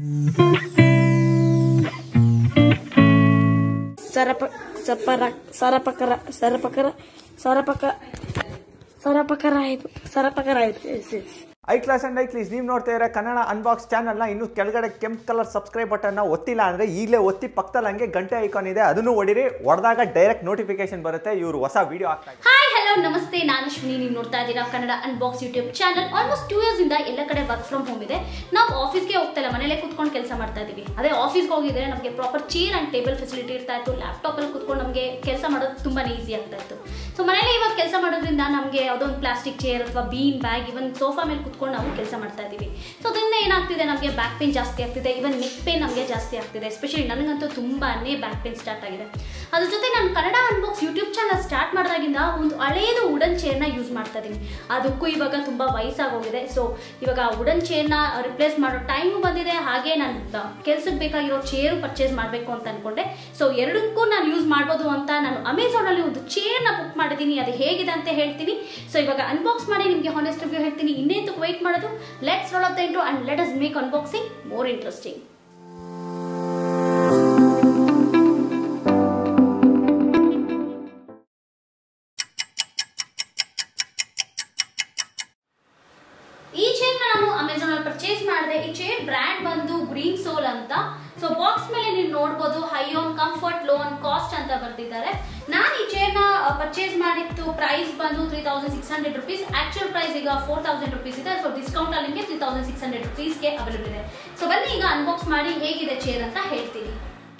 ಸರಪ ಸಪರ ಸರಪಕರ ಸರಪಕರ ಸರಪಕ ಸರಪಕರ ಆಯ್ತು ಸರಪಕರ ಆಯ್ತು S S I class and I class ನೀವು ನೋಡ್ತಾ ಇರೋ ಕನ್ನಡ ಅನ್ಬಾಕ್ಸ್ ಚಾನಲ್ನ ಇನ್ನೂ ಕೆಳಗಡೆ ಕೆಂಪ್ ಕಲರ್ ಸಬ್ಸ್ಕ್ರೈಬ್ ಬಟನ್ನ ಒತ್ತಿಲ್ಲ ಅಂದರೆ ಈಗಲೇ ಒತ್ತಿ ಪಕ್ಕದಲ್ಲಿ ಹಂಗೆ ಗಂಟೆ ಐಕಾನ್ ಇದೆ ಅದನ್ನು ಹೊಡಿರಿ ಹೊಡೆದಾಗ ಡೈರೆಕ್ಟ್ ನೋಟಿಫಿಕೇಶನ್ ಬರುತ್ತೆ ಇವರು ಹೊಸ ವಿಡಿಯೋ ಹಾಕ್ತಾ ಇದ್ದಾರೆ. ಹಾಯ್ ಹಲೋ ನಮಸ್ತೆ ನಾನು ಅಶ್ವಿನಿ ನೀವು ನೋಡ್ತಾ ಇದ್ದೀರಾ Kannada unbox YouTube channel almost two years ಇಂದ ಎಲ್ಲ ಕಡೆ ವರ್ಕ್ ಫ್ರಮ್ ಹೋಮ್ ಇದೆ ನಾವು ಆಫೀಸ್ಗೆ ಹೋಗ್ತಾ ಇಲ್ಲ ಮನೇಲೆ ಕೂತ್ಕೊಂಡು ಕೆಲಸ ಮಾಡ್ತಾ ಇದೀವಿ ಅದೇ ಆಫೀಸ್ಗೆ ಹೋಗಿದ್ರೆ ನಮಗೆ proper chair and table facility ಇರ್ತಾ ಇತ್ತು ಲ್ಯಾಪ್ಟಾಪ್ ಅಲ್ಲಿ ಕೂತ್ಕೊಂಡು ನಮಗೆ ಕೆಲಸ ಮಾಡೋದು ತುಂಬಾ ಈಸಿ ಆಗ್ತಾ ಇತ್ತು ಸೊ ಮನೇಲಿ ಇವಾಗ ಕೆಲಸ ಮಾಡೋದ್ರಿಂದ ನಮಗೆ ಯಾವುದೋ ಒಂದು ಪ್ಲಾಸ್ಟಿಕ್ ಚೇರ್ ಅಥವಾ ಬೀನ್ ಬ್ಯಾಗ್ ಇವನ್ ಸೋಫಾ ಮೇಲೆ ಕೂತ್ಕೊಂಡು ನಾವು ಕೆಲಸ ಮಾಡ್ತಾ ಇದೀವಿ ಸೊ ಅದರಿಂದ ಏನಾಗ್ತಿದೆ ನಮಗೆ ಬ್ಯಾಕ್ ಪೇನ್ ಜಾಸ್ತಿ ಆಗ್ತಿದೆ ಇವನ್ ನೆಕ್ ಪೇನ್ ನಮಗೆ ಜಾಸ್ತಿ ಆಗ್ತಿದೆ ಎಸ್ಪೆಷಲಿ ನನಗಂತೂ ತುಂಬಾನೇ ಬ್ಯಾಕ್ ಪೇನ್ ಸ್ಟಾರ್ಟ್ ಆಗಿದೆ ಅದ್ರ ಜೊತೆ ನಾನು Kannada unbox YouTube channel start ಮಾಡಿದಾಗಿಂದ ಒಂದು ಹಳೇದು ವುಡನ್ ಚೇರ್ನ ಯೂಸ್ ಮಾಡ್ತಾ ಇದ್ದೀನಿ ಅದಕ್ಕೂ ಇವಾಗ ತುಂಬ ವಯಸ್ಸಾಗೋಗಿದೆ ಸೊ ಇವಾಗ ವುಡನ್ ಚೇರ್ನ ರಿಪ್ಲೇಸ್ ಮಾಡೋ ಟೈಮು ಬಂದಿದೆ ಹಾಗೆ ನಾನು ಕೆಲ್ಸಕ್ಕೆ ಬೇಕಾಗಿರೋ ಚೇರು ಪರ್ಚೇಸ್ ಮಾಡಬೇಕು ಅಂತ ಅನ್ಕೊಂಡೆ ಸೊ ಎರಡಕ್ಕೂ ನಾನು ಯೂಸ್ ಮಾಡ್ಬೋದು ಅಂತ ನಾನು ಅಮೆಝಾನಲ್ಲಿ ಒಂದು ಚೇರ್ನ ಬುಕ್ ಮಾಡಿದ್ದೀನಿ ಅದು ಹೇಗಿದೆ ಅಂತ ಹೇಳ್ತೀನಿ ಸೊ ಇವಾಗ ಅನ್ಬಾಕ್ಸ್ ಮಾಡಿ ನಿಮಗೆ ಹಾನೆಸ್ಟ್ ರಿವ್ಯೂ ಹೇಳ್ತೀನಿ ಇನ್ನೇತಕ್ಕೆ ವೆಯ್ಟ್ ಮಾಡೋದು let's roll off the intro and let us make unboxing more interesting ಈ ಚೇರ್ ನಾನು ಅಮೆಝಾನ್ ಅಲ್ಲಿ ಪರ್ಚೇಸ್ ಮಾಡಿದೆ ಈ ಚೇರ್ ಬ್ರ್ಯಾಂಡ್ ಬಂದು ಗ್ರೀನ್ ಸೋಲ್ ಅಂತ ಸೊ ಬಾಕ್ಸ್ ಮೇಲೆ ನೀವು ನೋಡ್ಬೋದು high on comfort low on cost ಅಂತ ಬರ್ತಿದ್ದಾರೆ ನಾನು ಈ ಚೇರ್ನ ಪರ್ಚೇಸ್ ಮಾಡಿತ್ತು ಪ್ರೈಸ್ ಬಂದು three thousand six hundred rupees actual price ಈಗ ಫೋರ್ ತೌಸಂಡ್ ರುಪೀಸ್ ಇದೆ ಸೊ ಡಿಸ್ಕೌಂಟ್ ಅಲ್ಲಿ ನಿಮಗೆ ತ್ರೀ ತೌಸಂಡ್ ಸಿಕ್ಸ್ ಹಂಡ್ರೆಡ್ ರುಪೀಸ್ಗೆ ಅವೈಲೇಬಲ್ ಇದೆ ಸೊ ಬನ್ನಿ ಈಗ ಅನ್ಬಾಕ್ಸ್ ಮಾಡಿ ಹೇಗಿದೆ ಚೇರ್ ಅಂತ ಹೇಳ್ತೀನಿ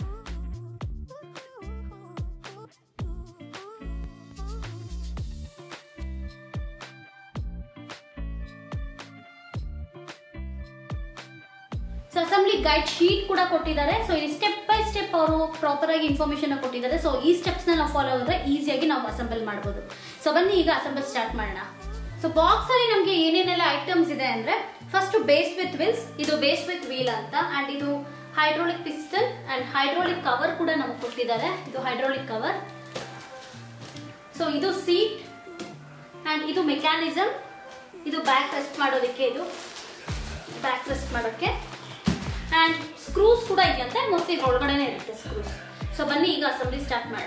ಸೊ ಅಸೆಂಬ್ಲಿ ಗೈಡ್ ಶೀಟ್ ಕೂಡ ಕೊಟ್ಟಿದ್ದಾರೆ ಸೊ ಇಲ್ಲಿ ಸ್ಟೆಪ್ ಬೈ ಸ್ಟೆಪ್ ಅವರು ಪ್ರಾಪರ್ ಆಗಿ ಇನ್ಫಾರ್ಮೇಶನ್ ಕೊಟ್ಟಿದ್ದಾರೆ ಸೊ ಈ ಸ್ಟೆಪ್ಸ್ ನಾವು ಫಾಲೋ ಮಾಡಿದ್ರೆ ಈಸಿಯಾಗಿ ನಾವು ಅಸೆಂಬಲ್ ಮಾಡ್ಬೋದು ಸೊ ಬನ್ನಿ ಈಗ ಅಸೆಂಬಲ್ ಸ್ಟಾರ್ಟ್ ಮಾಡೋಣ ಸೊ ಬಾಕ್ಸ್ ಅಲ್ಲಿ ನಮಗೆ ಏನೇನೆಲ್ಲ ಐಟಮ್ಸ್ ಇದೆ ಅಂದ್ರೆ ಫಸ್ಟ್ ಬೇಸ್ ವಿತ್ ವಿಲ್ಸ್ ಇದು ಬೇಸ್ ವಿತ್ ವೀಲ್ ಅಂತ ಅಂಡ್ ಇದು hydraulic piston and hydraulic cover ಕೂಡ ನಮಗೆ ಕೊಟ್ಟಿದ್ದಾರೆ ಇದು ಹೈಡ್ರೋಲಿಕ್ ಕವರ್ ಸೊ ಇದು ಸೀಟ್ ಅಂಡ್ ಇದು ಮೆಕ್ಯಾನಿಸಮ್ ಇದು ಬ್ಯಾಕ್ ರೆಸ್ಟ್ ಮಾಡೋದಕ್ಕೆ ಇದು ಬ್ಯಾಕ್ ರೆಸ್ಟ್ ಮಾಡೋಕ್ಕೆ ಆ್ಯಂಡ್ ಸ್ಕ್ರೂಸ್ ಕೂಡ ಇದೆಯಂತೆ ಮೋಸ್ಟ್ಲಿ ಒಳಗಡೆನೇ ಇರುತ್ತೆ ಸ್ಕ್ರೂಸ್ ಸೊ ಬನ್ನಿ ಈಗ ಅಸೆಂಬ್ಲಿ ಸ್ಟಾರ್ಟ್ ಮಾಡೋಣ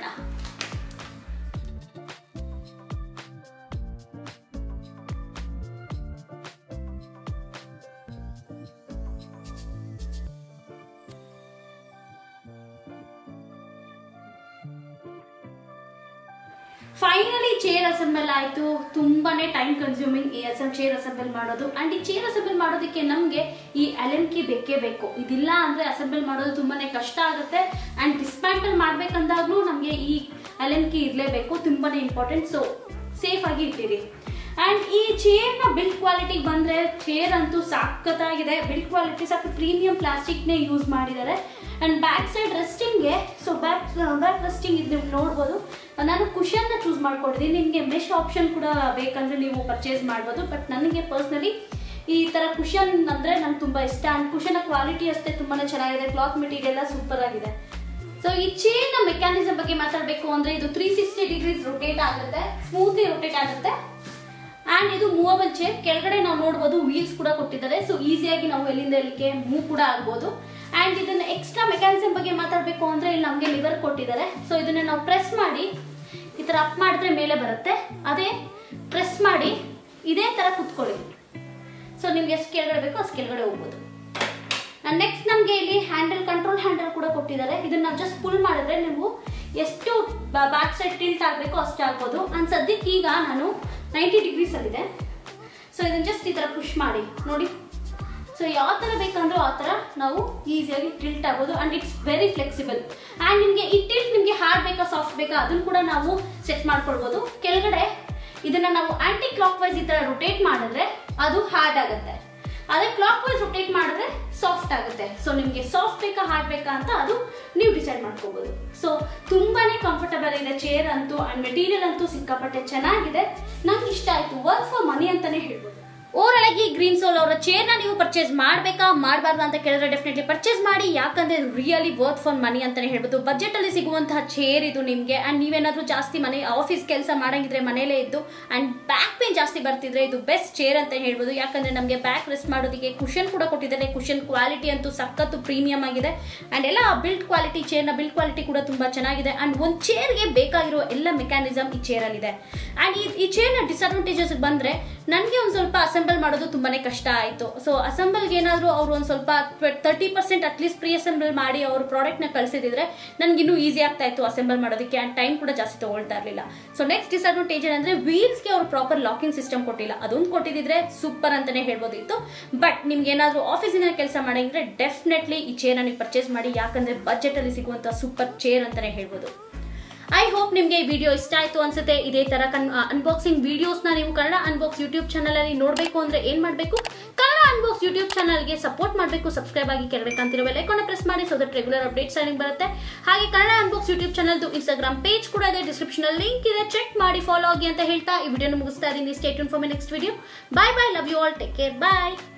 ಫೈನಲಿ ಚೇರ್ ಅಸೆಂಬಲ್ ಆಯಿತು ತುಂಬಾನೇ ಟೈಮ್ ಕನ್ಸ್ಯೂಮಿಂಗ್ ಈ ಅಸೆಂ ಚೇರ್ ಅಸೆಂಬಲ್ ಮಾಡೋದು ಅಂಡ್ ಈ ಚೇರ್ ಅಸೆಂಬಲ್ ಮಾಡೋದಕ್ಕೆ ನಮಗೆ ಈ ಅಲೆನ್ಕಿ ಬೇಕೇ ಬೇಕು ಇದಿಲ್ಲ ಅಂದ್ರೆ ಅಸೆಂಬಲ್ ಮಾಡೋದು ತುಂಬಾನೇ ಕಷ್ಟ ಆಗುತ್ತೆ ಅಂಡ್ ಡಿಸ್ಮ್ಯಾಂಟಲ್ ಮಾಡ್ಬೇಕಂದಾಗ್ಲೂ ನಮಗೆ ಈ ಅಲೆನ್ಕಿ ಇರಲೇಬೇಕು ತುಂಬಾನೇ ಇಂಪಾರ್ಟೆಂಟ್ ಸೊ ಸೇಫ್ ಆಗಿ ಇಟ್ಟಿರಿ ಅಂಡ್ ಈ ಚೇರ್ನ ಬಿಲ್ಡ್ ಕ್ವಾಲಿಟಿ ಬಂದ್ರೆ ಚೇರ್ ಅಂತೂ ಸಾಕತ್ತಾಗಿದೆ ಬಿಲ್ಡ್ ಕ್ವಾಲಿಟಿ ಸಾಕು ಪ್ರೀಮಿಯಂ ಪ್ಲಾಸ್ಟಿಕ್ನೇ ಯೂಸ್ ಮಾಡಿದ್ದಾರೆ ಅಂಡ್ ಬ್ಯಾಕ್ ಸೈಡ್ ರೆಸ್ಟಿಂಗ್ಗೆ ಸೊ ಬ್ಯಾಕ್ ಬ್ಯಾಕ್ ರೆಸ್ಟಿಂಗ್ ಇದು ನೀವು ನೋಡ್ಬೋದು ನಾನು ಕುಷನ್ನ ಚೂಸ್ ಮಾಡ್ಕೊಂಡಿದ್ದೀನಿ ನಿಮಗೆ ಮೆಶ್ ಆಪ್ಷನ್ ಕೂಡ ಬೇಕಂದ್ರೆ ನೀವು ಪರ್ಚೇಸ್ ಮಾಡ್ಬೋದು ಬಟ್ ನನಗೆ ಪರ್ಸ್ನಲಿ ಈ ಥರ ಕುಷನ್ ಅಂದರೆ ನಂಗೆ ತುಂಬ ಇಷ್ಟ ಆ್ಯಂಡ್ ಕುಷನ್ನ ಕ್ವಾಲಿಟಿ ಅಷ್ಟೇ ತುಂಬಾ ಚೆನ್ನಾಗಿದೆ ಕ್ಲಾತ್ ಮೆಟೀರಿಯಲ್ ಸೂಪರ್ ಆಗಿದೆ ಸೊ ಈ ಚೇರ್ನ ಮೆಕ್ಯಾನಿಸಮ್ ಬಗ್ಗೆ ಮಾತಾಡಬೇಕು ಅಂದರೆ ಇದು ತ್ರೀ ಸಿಕ್ಸ್ಟಿ ಡಿಗ್ರೀಸ್ ರೊಟೇಟ್ ಆಗುತ್ತೆ ಸ್ಮೂತ್ಲಿ ರೊಟೇಟ್ ಆಗುತ್ತೆ ಆ್ಯಂಡ್ ಇದು ಮೂವಬಲ್ ಚೇರ್ ಕೆಳಗಡೆ ನಾವು ನೋಡ್ಬೋದು ವೀಲ್ಸ್ ಕೂಡ ಕೊಟ್ಟಿದ್ದಾರೆ ಸೊ ಈಸಿಯಾಗಿ ನಾವು ಎಲ್ಲಿಂದ ಎಲ್ಲಿಗೆ ಮೂವ್ ಕೂಡ ಆಗ್ಬೋದು ಆ್ಯಂಡ್ ಇದನ್ನ ಎಕ್ಸ್ಟ್ರಾ ಮೆಕ್ಯಾನಿಸಮ್ ಬಗ್ಗೆ ಮಾತಾಡಬೇಕು ಅಂದರೆ ಇಲ್ಲಿ ನಮಗೆ ಲಿವರ್ ಕೊಟ್ಟಿದ್ದಾರೆ ಸೊ ಇದನ್ನ ನಾವು ಪ್ರೆಸ್ ಮಾಡಿ ಈ ಥರ ಅಪ್ ಮಾಡಿದ್ರೆ ಮೇಲೆ ಬರುತ್ತೆ ಅದೇ ಪ್ರೆಸ್ ಮಾಡಿ ಇದೇ ಥರ ಕುತ್ಕೊಳ್ಳಿ ಸೊ ನಿಮ್ಗೆ ಎಷ್ಟು ಕೆಳಗಡೆ ಬೇಕೋ ಅಷ್ಟು ಕೆಳಗಡೆ ಹೋಗ್ಬೋದು ನೆಕ್ಸ್ಟ್ ನಮಗೆ ಇಲ್ಲಿ ಹ್ಯಾಂಡಲ್ ಕಂಟ್ರೋಲ್ ಹ್ಯಾಂಡಲ್ ಕೂಡ ಕೊಟ್ಟಿದ್ದಾರೆ ಇದನ್ನ ನಾವು ಜಸ್ಟ್ ಪುಲ್ ಮಾಡಿದ್ರೆ ನೀವು ಎಷ್ಟು ಬ್ಯಾಕ್ ಸೈಡ್ ಟಿಲ್ಟ್ ಆಗಬೇಕೋ ಅಷ್ಟು ಆಗ್ಬೋದು ಅಂಡ್ ಸದ್ಯಕ್ಕೆ ಈಗ ನಾನು ನೈಂಟಿ ಡಿಗ್ರೀಸ್ ಅಲ್ಲಿದೆ ಸೊ ಇದನ್ನ ಜಸ್ಟ್ ಈ ಥರ ಪುಷ್ ಮಾಡಿ ನೋಡಿ ಸೊ ಯಾವ ಥರ ಬೇಕಂದ್ರೂ ಆ ಥರ ನಾವು ಈಸಿಯಾಗಿ ಟಿಲ್ಟ್ ಆಗ್ಬೋದು and it's very flexible and ನಿಮಗೆ ಈ ಟಿಲ್ಟ್ ನಿಮಗೆ ಹಾರ್ಡ್ ಬೇಕಾ ಸಾಫ್ಟ್ ಬೇಕಾ ಅದನ್ನು ಕೂಡ ನಾವು ಸೆಟ್ ಮಾಡ್ಕೊಳ್ಬೋದು ಕೆಳಗಡೆ ಇದನ್ನ ನಾವು ಆಂಟಿ ಕ್ಲಾಕ್ ವೈಸ್ ಈ ಥರ ರೊಟೇಟ್ ಮಾಡಿದ್ರೆ ಅದು ಹಾರ್ಡ್ ಆಗುತ್ತೆ ಅದೇ ಕ್ಲಾಕ್ ವೈಸ್ ರೊಟೇಟ್ ಮಾಡಿದ್ರೆ ಸಾಫ್ಟ್ ಆಗುತ್ತೆ ಸೊ ನಿಮಗೆ ಸಾಫ್ಟ್ ಬೇಕಾ ಹಾರ್ಡ್ ಬೇಕಾ ಅಂತ ಅದು ನೀವು ಡಿಸೈಡ್ ಮಾಡ್ಕೋಬಹುದು ಸೊ ತುಂಬಾನೇ ಕಂಫರ್ಟಬಲ್ ಇದೆ ಚೇರ್ ಅಂತೂ ಅಂಡ್ ಮೆಟೀರಿಯಲ್ ಅಂತೂ ಸಿಕ್ಕಾಪಟ್ಟೆ ಚೆನ್ನಾಗಿದೆ ನಂಗೆ ಇಷ್ಟ ಆಯ್ತು ವರ್ಕ್ ಫಾರ್ ಮನಿ ಅಂತಾನೆ ಹೇಳ್ಬೋದು ಓವರಾಲ್ ಆಗಿ ಗ್ರೀನ್ ಸೋಲ್ ಅವರ ಚೇರ್ನ ನೀವು ಪರ್ಚೇಸ್ ಮಾಡಬೇಕಾ ಮಾಡಬಾರ್ದಾ ಅಂತ ಕೇಳಿದ್ರೆ ಡೆಫಿನೆಟ್ಲಿ ಪರ್ಚೇಸ್ ಮಾಡಿ ಯಾಕಂದ್ರೆ ರಿಯಲಿ ವರ್ತ್ ಫಾರ್ ಮನಿ ಅಂತಾನೆ ಹೇಳ್ಬೋದು ಬಜೆಟ್ ಅಲ್ಲಿ ಸಿಗುವಂತಹ ಚೇರ್ ಇದು ನಿಮಗೆ ಅಂಡ್ ನೀವೇನಾದ್ರೂ ಜಾಸ್ತಿ ಮನೆ ಆಫೀಸ್ ಕೆಲಸ ಮಾಡಂಗಿದ್ರೆ ಮನೇಲೇ ಇದ್ದು ಅಂಡ್ ಬ್ಯಾಕ್ ಪೇನ್ ಜಾಸ್ತಿ ಬರ್ತಿದ್ರೆ ಇದು ಬೆಸ್ಟ್ ಚೇರ್ ಅಂತ ಹೇಳ್ಬೋದು ಯಾಕಂದ್ರೆ ನಮಗೆ ಬ್ಯಾಕ್ ರೆಸ್ಟ್ ಮಾಡೋದಕ್ಕೆ ಕುಷನ್ ಕೂಡ ಕೊಟ್ಟಿದ್ದಾರೆ ಕುಷನ್ ಕ್ವಾಲಿಟಿ ಅಂತೂ ಸಖತ್ತು ಪ್ರೀಮಿಯಂ ಆಗಿದೆ ಅಂಡ್ ಎಲ್ಲ ಬಿಲ್ಡ್ ಕ್ವಾಲಿಟಿ ಚೇರ್ನ ಬಿಲ್ಡ್ ಕ್ವಾಲಿಟಿ ಕೂಡ ತುಂಬಾ ಚೆನ್ನಾಗಿದೆ ಅಂಡ್ ಒಂದು ಚೇರ್ಗೆ ಬೇಕಾಗಿರೋ ಎಲ್ಲ ಮೆಕ್ಯಾನಿಸಮ್ ಈ ಚೇರ್ ಅಲ್ಲಿ ಇದೆ ಅಂಡ್ ಈ ಈ ಚೇರ್ನ ಡಿಸ್ಅಡ್ವಾಂಟೇಜಸ್ ಬಂದ್ರೆ ನನಗೆ ಒಂದು ಸ್ವಲ್ಪ ಅಸೆಂಬಲ್ ಮಾಡೋದು ತುಂಬಾನೇ ಕಷ್ಟ ಆಯಿತು ಸೊ ಅಸೆಂಬಲ್ಗೆ ಏನಾದರೂ ಅವರು ಒಂದು ಸ್ವಲ್ಪ thirty percent at least pre assemble ಮಾಡಿ ಅವ್ರ ಪ್ರಾಡಕ್ಟ್ನ ಕಳಿಸಿದ್ರೆ ನನಗೆ ಇನ್ನೂ ಈಸಿ ಆಗ್ತಾ ಇತ್ತು ಅಸೆಂಬಲ್ ಮಾಡೋದಕ್ಕೆ ಆ್ಯಂಡ್ ಟೈಮ್ ಕೂಡ ಜಾಸ್ತಿ ತಗೊಳ್ತಾ ಇರಲಿಲ್ಲ ಸೊ ನೆಕ್ಸ್ಟ್ ಡಿಸ್ಅಡ್ವಾಂಟೇಜ್ ಏನಂದ್ರೆ ವೀಲ್ಸ್ಗೆ ಅವರು ಪ್ರಾಪರ್ ಲಾಕಿಂಗ್ ಸಿಸ್ಟಮ್ ಕೊಟ್ಟಿಲ್ಲ ಅದೊಂದು ಕೊಟ್ಟಿದ್ರೆ ಸೂಪರ್ ಅಂತಾನೆ ಹೇಳ್ಬೋದಿತ್ತು ಬಟ್ ನಿಮ್ಗೆ ಏನಾದರೂ ಆಫೀಸಿನ ಕೆಲಸ ಮಾಡಂಗಿದ್ರೆ ಡೆಫಿನೆಟ್ಲಿ ಈ ಚೇರ್ನ ನೀವು ಪರ್ಚೇಸ್ ಮಾಡಿ ಯಾಕಂದ್ರೆ ಬಜೆಟ್ ಅಲ್ಲಿ ಸಿಗುವಂತ ಸೂಪರ್ ಚೇರ್ ಅಂತಾನೆ ಹೇಳ್ಬೋದು ಐ ಹೋಪ್ ನಿಮಗೆ ಈ ವಿಡಿಯೋ ಇಷ್ಟ ಆಯ್ತು ಅನ್ಸುತ್ತೆ ಇದೇ ತರ ಕನ್ ಅನ್ಬಾಕ್ಸಿಂಗ್ ವಿಡಿಯೋಸ್ನ ನೀವು ಕನ್ನಡ ಅನ್ಬಾಕ್ಸ್ ಯೂಟ್ಯೂಬ್ ಚಾನಲ್ ಅಲ್ಲಿ ನೋಡಬೇಕು ಅಂದ್ರೆ ಏನ್ ಮಾಡಬೇಕು ಕನ್ನಡ ಅನ್ಬಾಕ್ಸ್ ಯೂಟ್ಯೂಬ್ ಚಾನಲ್ಗೆ ಸಪೋರ್ಟ್ ಮಾಡಬೇಕು ಸಬ್ಸ್ಕ್ರೈಬ್ ಆಗಿ ಕೆಳಗೆ ಕಾಣ್ತಿರೋ ಬೆಲ್ಲೈಕೋನ ಪ್ರೆಸ್ ಮಾಡಿ ಸೊ ದಟ್ ರೆಗ್ಯುಲರ್ ಅಪ್ಡೇಟ್ಸ್ ನಿಮಗೆ ಬರುತ್ತೆ ಹಾಗೆ ಕನ್ನಡ ಅನ್ಬಾಕ್ಸ್ ಯೂಟ್ಯೂಬ್ ಚಾನಲ್ದು ಇನ್ಸ್ಟಾಗ್ರಾಮ್ ಪೇಜ್ ಕೂಡ ಇದೆ ಡಿಸ್ಕ್ರಿಪ್ಷನ್ ಅಲ್ಲಿ ಲಿಂಕ್ ಇದೆ ಚೆಕ್ ಮಾಡಿ ಫಾಲೋ ಆಗಿ ಅಂತ ಹೇಳ್ತಾ ಈ ವಿಡಿಯೋನ ಮುಗಿಸ್ತಾ ಇದ್ದೀನಿ state for my next video bye bye love you all take care bye